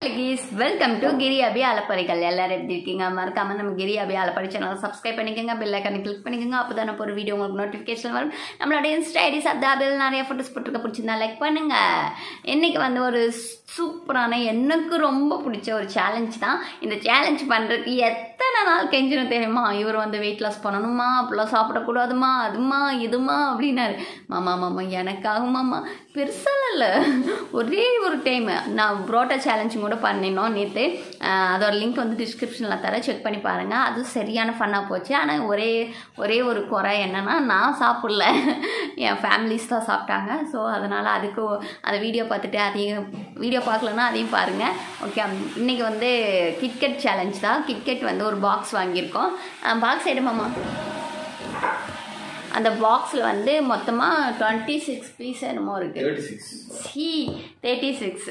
Welcome to கிரி அபி அலப்பறைகள் எல்லாரும் எப்படி இருக்கீங்க மறக்காம நம்ம கிரி அபி அலப்பறை சேனலை சப்ஸ்கிரைப் பண்ணிக்கோங்க பெல் ஐக்கானை கிளிக் பண்ணிக்கோங்க அப்போ தான் ஒரு வீடியோ உங்களுக்கு நோட்டிஃபிகேஷன் வரும் நம்மளோட இன்ஸ்டா ஐடி சப்தாபில் நிறைய ஃபோட்டோஸ் போட்டிருக்க பிடிச்சிருந்தா லைக் பண்ணுங்க இன்னைக்கு வந்து ஒரு சூப்பரான எனக்கு ரொம்ப பிடிச்ச ஒரு சேலஞ்ச் தான் இந்த சேலஞ்ச் பண்ணுறதுக்கு எத்தனை நாள் கெஞ்சணும் தெரியுமா இவர் வந்து வெயிட் லாஸ் பண்ணணுமா அப்படிலாம் சாப்பிடக்கூடாதுமா அதுமா இதுமா அப்படின்னாரு மாமா மாமா எனக்காகுமாம்மா பெருசாக இல்லை ஒரே ஒரு டைம் நான் புரோட்டா சேலஞ்ச் கூட பண்ணினோம் நேற்று அதோட லிங்க் வந்து டிஸ்கிரிப்ஷனில் தர செக் பண்ணி பாருங்கள் அது சரியான ஃபன்னாக போச்சு ஆனால் ஒரே ஒரே ஒரு குறை என்னென்னா நான் சாப்பிடல என் ஃபேமிலிஸ் தான் சாப்பிட்டாங்க ஸோ அதனால் அதுக்கு அந்த வீடியோ பார்த்துட்டு அதையும் வீடியோ பார்க்கலன்னா அதையும் பாருங்கள் ஓகே இன்றைக்கி வந்து கிட்கெட் சேலஞ்ச் தான் கிட்கெட் வந்து ஒரு பாக்ஸ் வாங்கியிருக்கோம் பாக்ஸ் எடுமாம்மா அந்த பாக்ஸில் வந்து மொத்தமாக டுவெண்ட்டி சிக்ஸ் பீஸ் என்னமோ இருக்குது thirty six C thirty six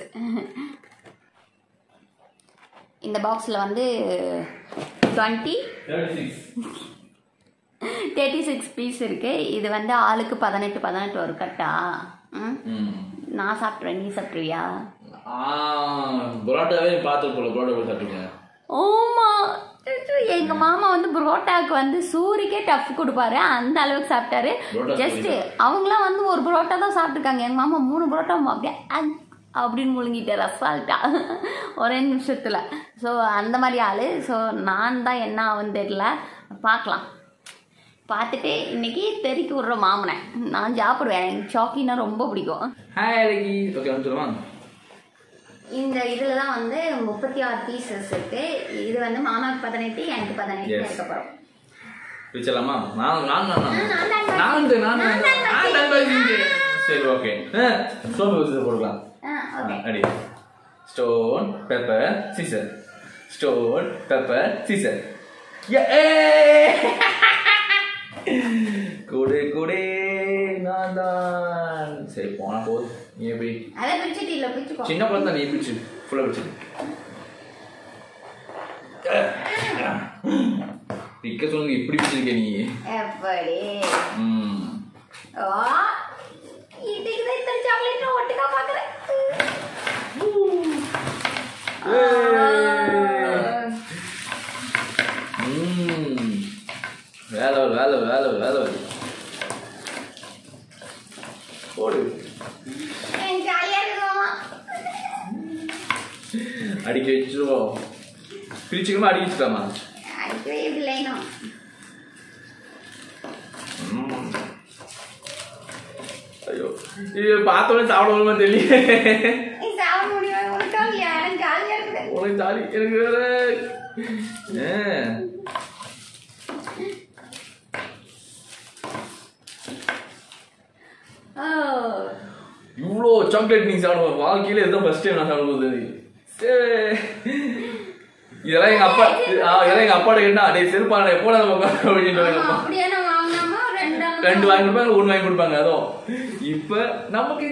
இந்த பாக்ஸில் வந்து twenty thirty six thirty six piece இருக்குது இது வந்து ஆளுக்கு பதினெட்டு பதினெட்டு ஒரு கட்டா ம் ம் நான் சாப்பிட்றேன் நீ சாப்பிட்ருவியா ஆ புரோட்டாவே பார்த்து போல புரோட்டா போய் சாப்பிட்டுருக்கேன் ஓமா எங்கள் மாமா வந்து புரோட்டாவுக்கு வந்து சூரிக்கே டஃப் கொடுப்பாரு அந்த அளவுக்கு சாப்பிட்டாரு புரோட்டா ஜஸ்ட் அவங்களாம் வந்து ஒரு புரோட்டா தான் சாப்பிட்ருக்காங்க எங்கள் மாமா மூணு புரோட்டா அப்படியே அக் அப்படின்னு முழுங்கிட்டார் அசால்ட்டா ஒரே நிமிஷத்தில் ஸோ அந்த மாதிரி ஆள் ஸோ நான் தான் என்ன ஆகுன்னு தெரியல பார்க்கலாம் பார்த்துட்டு இன்னைக்கு தெறிக்கி விட்ற மாமனை நான் சாப்பிடுவேன் எனக்கு சாக்கின்னா ரொம்ப பிடிக்கும் ஹாய் அழகி ஓகே வந்து சொல்லுமா இந்த இதில் தான் வந்து முப்பத்தி ஆறு பீசஸ் இருக்கு இது வந்து மாமாவுக்கு பதினெட்டு எனக்கு பதினெட்டு Yes. அதுக்கப்புறம் பிரிச்சலாமா நான் நான் நான் நான் நான் தான் நான் தான் நான் நான் தான் நான் நான் தான் சரி ஓகே சோப்பு வச்சு போடலாம் ஆ ஓகே அடி stone pepper scissor stone pepper scissor குடு குடு நான் தான் சரி போனா போதும் நீ எப்படி அதை பிரிச்சுட்டு இல்லை பிரிச்சுக்கோ சின்ன குழந்தை நீ பிடிச்சு ஃபுல்லாக பிடிச்சு பிக்க சொல்லுங்க இப்படி பிடிச்சிருக்க நீ எப்படி ம் ஓ இதுக்கு தான் இத்தனை சாக்லேட் ஒட்டுக்கா பார்க்குறேன் ம் வேலை வரும், வேலை வரும், வேலை வரும், வேலை வரும். போடு எனக்கு ஜாலியாக இருக்குது மாமா அடிக்க வச்சிருவோம் பிரிச்சுக்கணுமா அடிக்க வச்சுக்கலாமா அடிக்கவே இல்லைனா ம். ஐயோ இது பார்த்தோன்னே சாப்பிட வருமா தெரியல நீ சாப்பிட முடியும் உனக்கு இல்லையா எனக்கு ஜாலியாக இருக்குது உனக்கு ஜாலி எனக்கு வேற ஆ. ஓ இவ்வளோ சாக்லேட் நீ சாப்பிடுவோம் வாழ்க்கையில எதுவும் ஃபர்ஸ்ட் டைம் நான் சாப்பிடும்போது சரி. இதெல்லாம் எங்க அப்பா ஆ, இதெல்லாம் எங்க அப்பாட்ட கேட்டா டேய் செருப்பான எப்போ நம்ம உட்காந்து அப்படின்னு ஆமா, சொல்லுவாங்க. அப்படியே நான் வாங்கினாமா ரெண்டு ரெண்டு வாங்கி கொடுப்பாங்க ஒன்று வாங்கி கொடுப்பாங்க அதுவும் இப்ப நமக்கு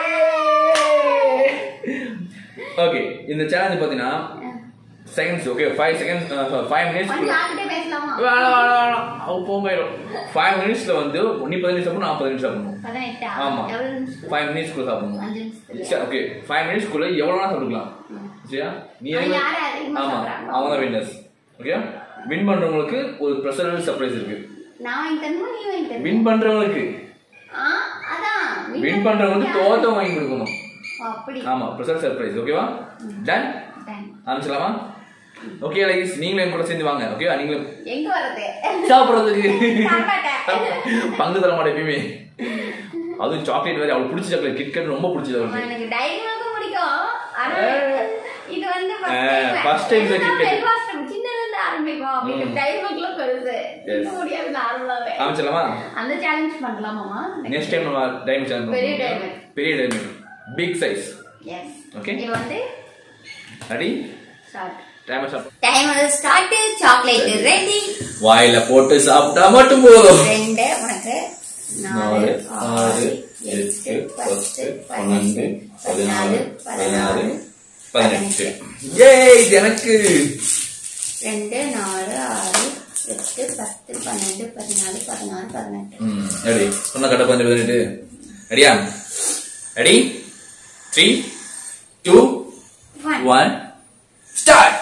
ஓகே இந்த சேலஞ்ச் பாத்தீங்கன்னா seconds okay five seconds five minutes வந்து யார்கிட்ட பேசலாமா வேணாம் வேணாம் வேணாம் அவங்க போகாயிடும் ஃபைவ் மினிட்ஸ்ல வந்து நீ பதினஞ்சு சாப்பிடணும் நான் பதினஞ்சு சாப்பிடணும் பதினெட்டா ஆமா எவ்வளவு நிமிஷம் ஃபைவ் மினிட்ஸ்க்குள்ள சாப்பிடணும் அஞ்சு நிமிஷத்துல சரி ஓகே ஃபைவ் மினிட்ஸ்க்குள்ள எவ்வளோ வேணா சாப்பிட்டுக்கலாம் சரியா நீ ஆனா எவ்வளவு- யாரு அதிகமா ஆமா சாப்பிடுறாங்களோ? அவங்க தான் வின்னர்ஸ் ஓகே வின் பண்றவங்களுக்கு ஒரு ப்ரெசரல் சர்ப்ரைஸ் இருக்கு நான் வாங்கி தரணுமா நீ வாங்கி தரணும் வின் பண்றவங்களுக்கு ஆ அதான் வின் பண்றவங்களுக்கு தோத்த வாங்கி கொடுக்கணும் ஓ, அப்படி ஆமா ப்ரெசரல் சர்ப்ரைஸ் ஓகேவா டன் Done. ஆரம்பிச்சலாமா ஓகே லைஸ் நீங்களும் என் கூட சேர்ந்து வாங்க ஓகேவா நீங்களும் எங்க வர்றது சாப்பிடுறதுக்கு தரமாட்டேன். பங்கு தர மாட்டேன் எப்பயுமே அதுவும் சாக்லேட் வேற அவளுக்கு பிடிச்ச சாக்லேட் கிட்கட் ரொம்ப பிடிச்சது ஆமா, அவளுக்கு எனக்கு டைரி மில்க்கும் பிடிக்கும் ஆனா இது வந்து ஆ, first time தான் KitKat. சின்னதுல இருந்து ஆரம்பிக்கும் அப்படிங்கிற டைரி மில்க்ல பெருசு Yes. இன்னும் முடியாது நார்மலாவே ஆரம்பிச்சலாமா அந்த சேலஞ்ச் பண்ணலாமாமா நெக்ஸ்ட் டைம் நம்ம டைம் சேலஞ்ச் பெரிய பண்ணுவோம் diamond. பெரிய diamond big size yes Okay. இது வந்து ready start time start time start chocolate ready வாயில போட்டு சாப்பிட்டா மட்டும் போதும் ரெண்டு உனக்கு நாலு ஆறு எட்டு பத்து பன்னெண்டு பதினாலு பதினாறு பதினெட்டு ஏய் இது எனக்கு ரெண்டு நாலு ஆறு எட்டு பத்து பன்னெண்டு பதினாலு பதினாறு பதினெட்டு ம் ரெடி சொன்ன கட்ட பதினெட்டு பதினெட்டு ரெடியா ready three two one one start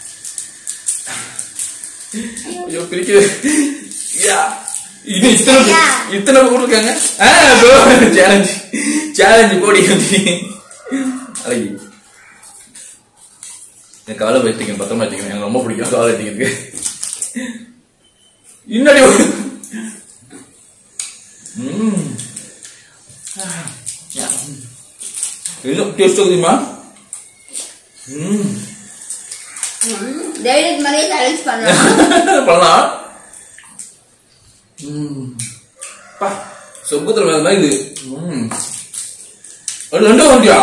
ஐயோ பிரிக்குது யா இது இத்தனை இத்தனை போட்டிருக்காங்க சேலஞ்ச் சேலஞ்ச் போடி அழகி எனக்கு கவலை வச்சுக்கேன் பத்திரமா வச்சுக்கேன் எனக்கு ரொம்ப பிடிக்கும் கவலை வச்சுக்கிறதுக்கு இன்னடி ம் இன்னும் டேஸ்ட் தெரியுமா ம் டேவிட் மாதிரியே சேலஞ்ச் பண்ணலாம் பண்ணலாம் ம். பா சொப்புத்திர வேலை மாதிரி இது ம். அது ரெண்டும் வண்டியா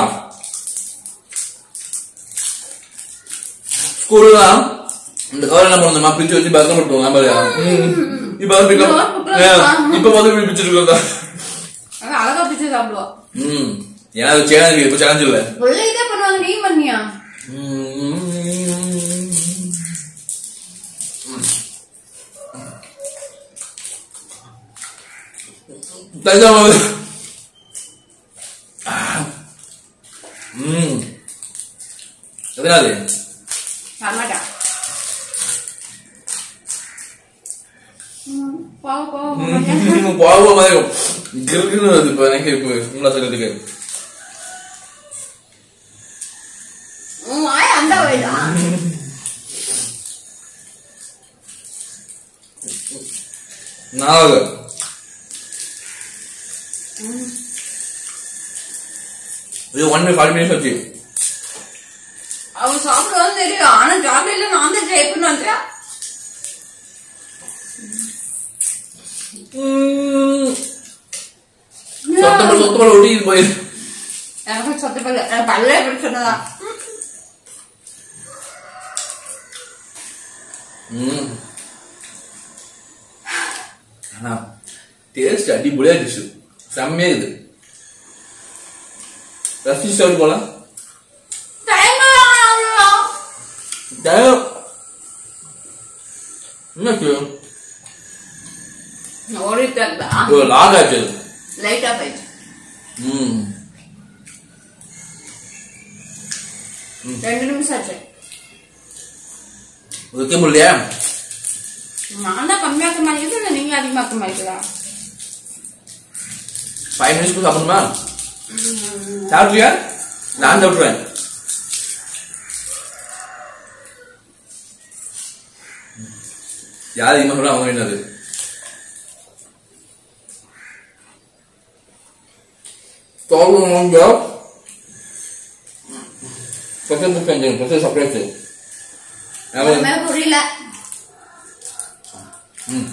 ஸ்கூல்லாம் இந்த கவர் என்ன பண்ணுமா பிரிச்சு வச்சு பத்திரம் போட்டுவோம் ஆமாடியா இப்ப வந்து பிக்க இப்ப வந்து இப்படி பிடிச்சிட்டு இருக்கா ஆனா அழகா பிச்சு சாப்பிடுவோம் ம் ஏன்னா அது சேலஞ்சு இப்ப சேலஞ்சு இல்ல புள்ள இதே பண்ணுவாங்க நீ பண்ணியா தஞ்சாவூர் ம் எதனால வரமாட்டா போ போ போக மாதிரி கிருக்குன்னு வருது இப்ப எனக்கு இப்ப உங்களா சொல்றதுக்கு உன் வாய் அந்த வயதா நாலு இது ஒன் மினிட் ஃபார்ட்டி மினிட்ஸ் வச்சு அவன் சாப்பிடுவான்னு தெரியும் ஆனா சாக்லேட்ல நான் தான் ட்ரை பண்ண வந்துட்டா சொத்தப்பட சொத்தப்பட ஒட்டிட்டு போயிரு எனக்கு சொத்த பல்ல எனக்கு பல்லே பிரச்சனைதான் ம். ஆனா டேஸ்ட் அடிப்படையா டிஷ் செம்மையா இது ரசி சாப்பிட்டு போலாம் என்னாச்சு ஓடிட்டு இருந்தா ஒரு லாக் ஆச்சு அது. லைட்டா போயிடுச்சு ம் ரெண்டு நிமிஷம் ஆச்சு வைக்க முடியலையா நான் தான் கம்மியாக்க மாட்டேங்குது இல்லை நீங்க அதிகமாக்க மாட்டீங்களா ஃபைவ் மினிட்ஸ்க்கு சாப்பிடணுமா சாப்பிட்டியா நான் சாப்பிடுவேன் யார் அதிகமாக சொல்ல அவங்க என்னது சாப்பிடுவாங்க பக்கத்து பக்கத்து பக்கத்து சப்ரேட்டு ஒண்ணுமே புரியல ம்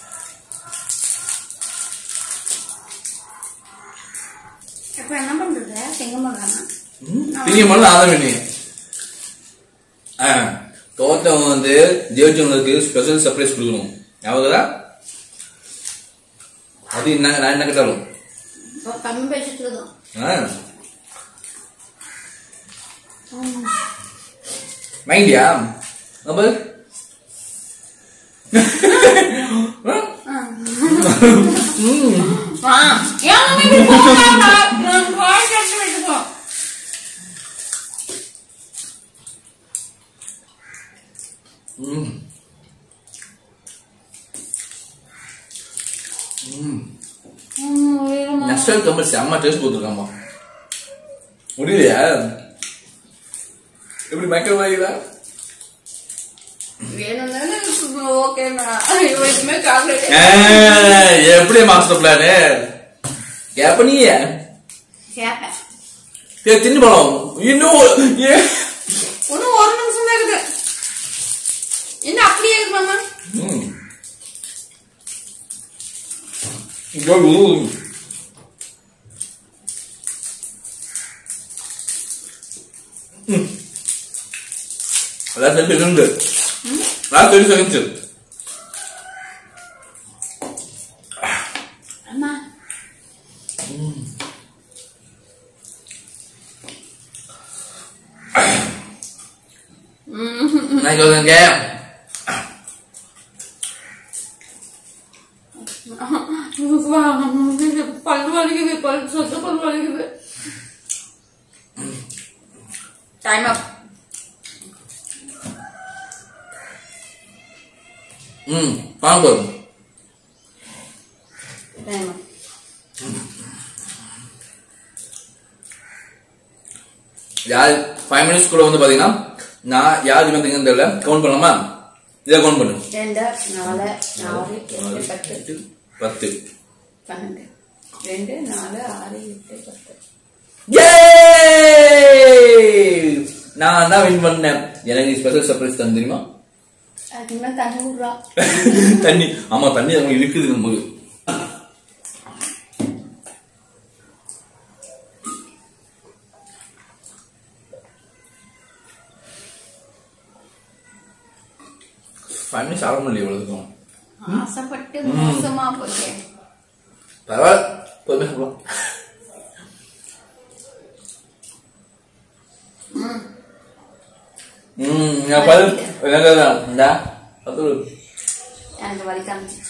இப்ப என்ன பண்றது செங்கம்மா தானா திணியமான நான் தான் ஆ தோட்டம் வந்து ஜெயிச்சவங்களுக்கு ஸ்பெஷல் சர்ப்ரைஸ் கொடுக்கணும் ஞாபகம் அது என்ன நான் என்ன கேட்டாலும் இப்போ கம்மி பேசிட்டு இருக்கோம் ஆ மைண்டியா அப்ப ஆ ஏன் இப்படி போறாங்க நான் வாய் கட்டி வச்சுக்கோ ம் நெக்ஸ்ட் கம்பல் செம்ம டேஸ்ட் கொடுத்துருக்காமா முடியலையா எப்படி மக்கள் வாங்கிதா வேணும்னு ஓகேண்ணா இவருக்குமே சாக்லேட் எப்படி மாஸ்டர் பிளானு எப்ப நீ கேட்பேன் ஏ தின்னு பழம் இன்னும் ஏ இன்னும் ஒரு நிமிஷம் தான் இருக்குது என்ன அப்படியே இருக்கு மாமா ம். ஐயோ, ம். ம். அதான் தெரிஞ்சு இருந்து அதான் தெரிஞ்சு செகண்ட்ஸ் அம்மா நான் சொல்லுங்க பல்லு வலிக்குது பல்லு சொத்த பல்லு வலிக்குது டைம் அப் ம் பாம்பு வேணுமா? யார் ஃபைவ் மினிட்ஸ்க்குள்ள வந்து பாத்தீங்கன்னா நான் யார் வந்தீங்கன்னு தெரியல கவுண்ட் பண்ணலாமா இதை கவுண்ட் பண்ணு ரெண்டு நாலு ஆறு எட்டு பத்து பத்து பன்னெண்டு ரெண்டு நாலு ஆறு எட்டு பத்து Yay! நான் தான் வின் பண்ணேன் எனக்கு ஸ்பெஷல் சர்ப்ரைஸ் தந்து தெரியுமா அதுக்கு மேலே தண்ணி விடுறா தண்ணி ஆமா தண்ணி அவங்க இருக்குது நமக்கு ஃபைவ் மினிட்ஸ் ஆக முடியல இவ்வளவுக்கும் ஆசைப்பட்டு மோசமா போச்சு பரவாயில்ல பொறுமையா சாப்பிடலாம் ம் நான் பாரு எனக்கு அதான் இந்தா பத்து எனக்கு வலி காமிச்சிச்சு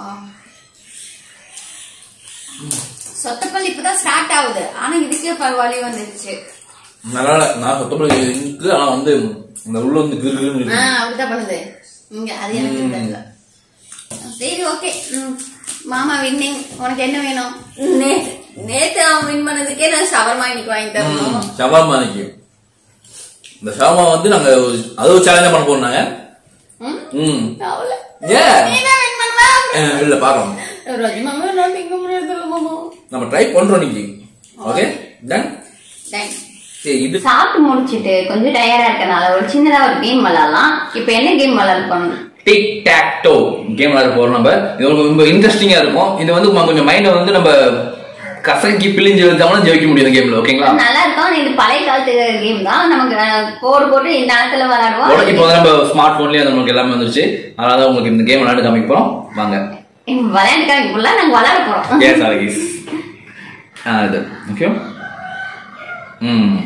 சொத்தப்பல் இப்பதான் ஸ்டார்ட் ஆகுது ஆனா இதுக்கே ப- வலி வந்துருச்சு நல்லா இல்ல. நான் சுத்தப்படி இருக்கு ஆனா வந்து இந்த உள்ள வந்து கிரு கிருன்னு ஆ, இருக்கு. அப்படிதான் பண்ணுது இங்க அது எனக்கு தெரியல சரி ஓகே மாமா வின்னிங் உனக்கு என்ன வேணும் நேத்து நேத்து அவன் வின் பண்ணதுக்கே நான் ஷவர்மா இன்னைக்கு வாங்கி ம், தரணும் ஷவர்மா அன்னைக்கு இந்த ஷவர்மா வந்து நாங்க ஒரு- அது ஒரு சேலஞ்சா பண்ண போறோம் நாங்க ம்? ம் அவள ஏன் நீ தான் win பண்ணுவ. அஹ், இல்ல பாக்கலாம் ரோஜி மாமா நான் திங்க முடியாது மாமா நம்ம ட்ரை பண்றோம் இன்னைக்கு ஓகே டன் தேங்க்ஸ் சரி இது சாப்பிட்டு முடிச்சிட்டு கொஞ்சம் டயர்டா இருக்கனால ஒரு சின்னதா ஒரு கேம் விளையாடலாம் இப்போ என்ன கேம் விளையாடணும் டிக் டாக் டோ கேம் விளையாட போறோம் நம்ம இது உங்களுக்கு ரொம்ப இன்ட்ரெஸ்டிங்கா இருக்கும் இது வந்து நம்ம கொஞ்சம் மைண்டை வந்து நம்ம கசக்கி பிழிஞ்சு எடுத்தோம்னா ஜெயிக்க முடியும் இந்த கேம்ல ஓகேங்களா நல்லா இருக்கும் இது பழைய காலத்து கேம் தான் நமக்கு அஹ், கோடு போட்டு இந்த நேரத்துல விளையாடுவோம் உடனே இப்போ வந்து நம்ம ஸ்மார்ட் போன்லயே நமக்கு எல்லாமே வந்துருச்சு அதனால தான் உங்களுக்கு இந்த கேம் விளையாண்டு காமிக்க போறோம் வாங்க விளையாண்டுக்காக ஃபுல்லா நாங்க விளையாட போறோம் எஸ் ஆலகிஸ் ஆ இது ஓகே ம்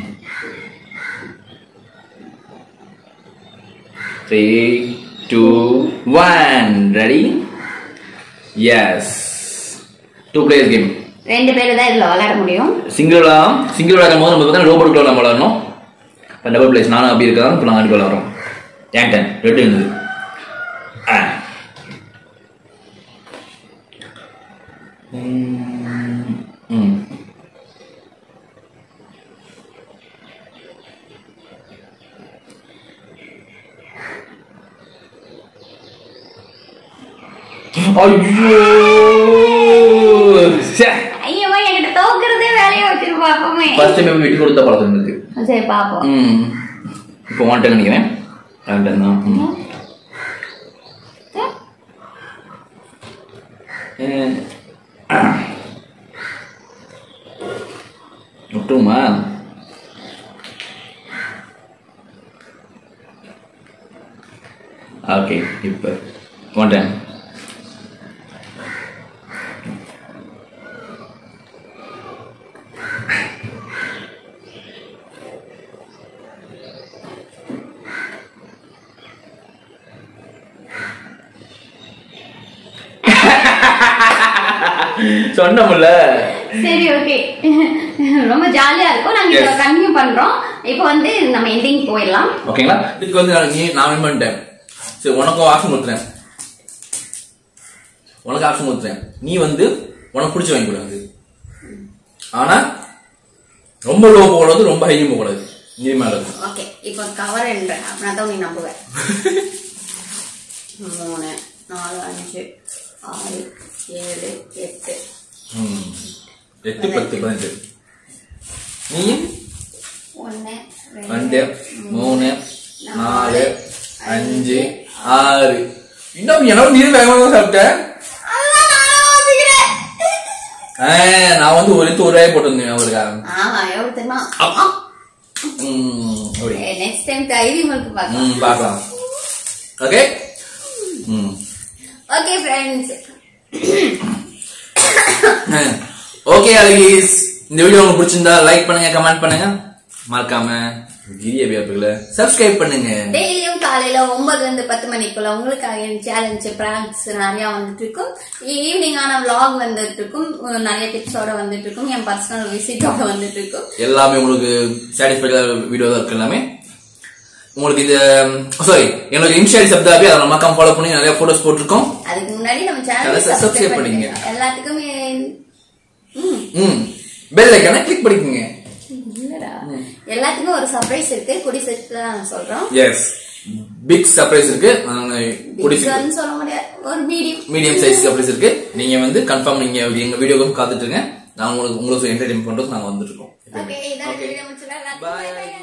three two one ready yes two players game ரெண்டு பேரும் தான் இதுல விளையாட முடியும் சிங்கிளா சிங்கிள் விளையாடும் போது நம்ம பார்த்தா ரோபோட் குள்ள நம்ம விளையாடணும் இப்போ டபுள் பிளேஸ் நானும் அப்படி இருக்கா இப்போ நாங்கள் அடிக்க விளையாடுறோம் ஏன் டன் ரெண்டு இருந்தது ஆ ம், ம் ஐயோ சே ஐயோ என்கிட்ட தோக்குறதே வேலையை வச்சிருப்பா அப்பவுமே ஃபர்ஸ்ட் டைம் விட்டு கொடுத்த பழக்கம் இருக்கு சரி பாப்போம் ம் இப்போ ஒன் டைம் நினைக்கிறேன் ரெண்டு டைம் தான் ம். ஏ, விட்டுருமா ஓகே இப்போ ஒன் டைம் சொன்னமுல்ல சரி ஓகே ரொம்ப ஜாலியா இருக்கும் நாங்க Yes. இப்போ கண்டினியூ பண்றோம் இப்போ வந்து நம்ம எண்டிங் போயிடலாம் ஓகேங்களா இதுக்கு வந்து நான் நீ நான் வின் பண்ணிட்டேன் சரி உனக்கும் ஆப்ஷன் கொடுத்துறேன் உனக்கு ஆப்ஷன் கொடுத்துறேன் நீ வந்து உனக்கு பிடிச்ச வாங்கி கூடாது ஆனா ரொம்ப லோ போகக்கூடாது ரொம்ப ஹையும் போகக்கூடாது நீ மேல இருக்கும் ஓகே இப்போ கவர் என்றேன் அப்படின்னா தான் நீ நம்புவேன் மூணு நாலு அஞ்சு ஆறு ஏழு எட்டு ம். எட்டு பத்து பதினெட்டு நீ ஒன்று ரெண்டு மூணு நாலு அஞ்சு ஆறு இன்னும் எனக்கு நீர் வேகமாக தான் சாப்பிட்டேன் ஆ, நான் வந்து ஒரு ஒரு ரூபாய் போட்டிருந்தேன் அவருக்கா ஆமா எவ்வளவு தெரியுமா ம் அப்படி நெக்ஸ்ட் டைம் தைரியம் இருக்கு பார்க்கலாம் ம் பார்க்கலாம் ஓகே ம் ஓகே ஃப்ரெண்ட்ஸ் ஓகே அழகீஸ் இந்த வீடியோ உங்களுக்கு பிடிச்சிருந்தா லைக் பண்ணுங்க கமெண்ட் பண்ணுங்க மறக்காம கிரிய வியாப்புகளை சப்ஸ்கிரைப் பண்ணுங்க டெய்லியும் காலையில ஒன்பதுல இருந்து பத்து மணிக்குள்ள உங்களுக்காக சேலஞ்சு பிராங்க்ஸ் நிறைய வந்துட்டு இருக்கும் ஈவினிங் ஆன vlog வந்துட்டு இருக்கும் உம், நிறைய டிப்ஸோட வந்துட்டு இருக்கும் என் பர்சனல் விசிட்டோட வந்துட்டு இருக்கும் எல்லாமே உங்களுக்கு சாட்டிஸ்ஃபைடா வீடியோ தான் இருக்கு எல்லாமே உங்களுக்கு இந்த சாரி என்னோட இன்ஸ்டா சப்தாபி அதை மறக்காம ஃபாலோ பண்ணி நிறைய போட்டோஸ் போட்டிருக்கோம் அதுக்கு முன்னாடி நம்ம Channel சேனல் subscribe சப்ஸ்கிரைப் பண்ணிக்கங்க. பண்ணிக்கங்க எல்லாத்துக்குமே ம் ம் பெல் ஐக்கான கிளிக் பண்ணிக்கோங்க இல்லடா எல்லாத்துக்கும் ஒரு சர்ப்ரைஸ் இருக்கு குடி சேர்த்து தான் சொல்றோம் எஸ் பிக் சர்ப்ரைஸ் இருக்கு குடி பிக்ஸான்னு சொல்ல முடியாது ஒரு மீடியம் மீடியம் சைஸ் சர்ப்ரைஸ் இருக்கு நீங்க வந்து கன்ஃபார்ம் நீங்க எங்க வீடியோக்கு காத்துட்டு இருங்க நான் உங்களுக்கு உங்களுக்கு என்டர்டைன் பண்றதுக்கு நாங்க வந்துட்டு இருக்கோம் ஓகே இதான் வீடியோ முடிச்சுலாம் Bye.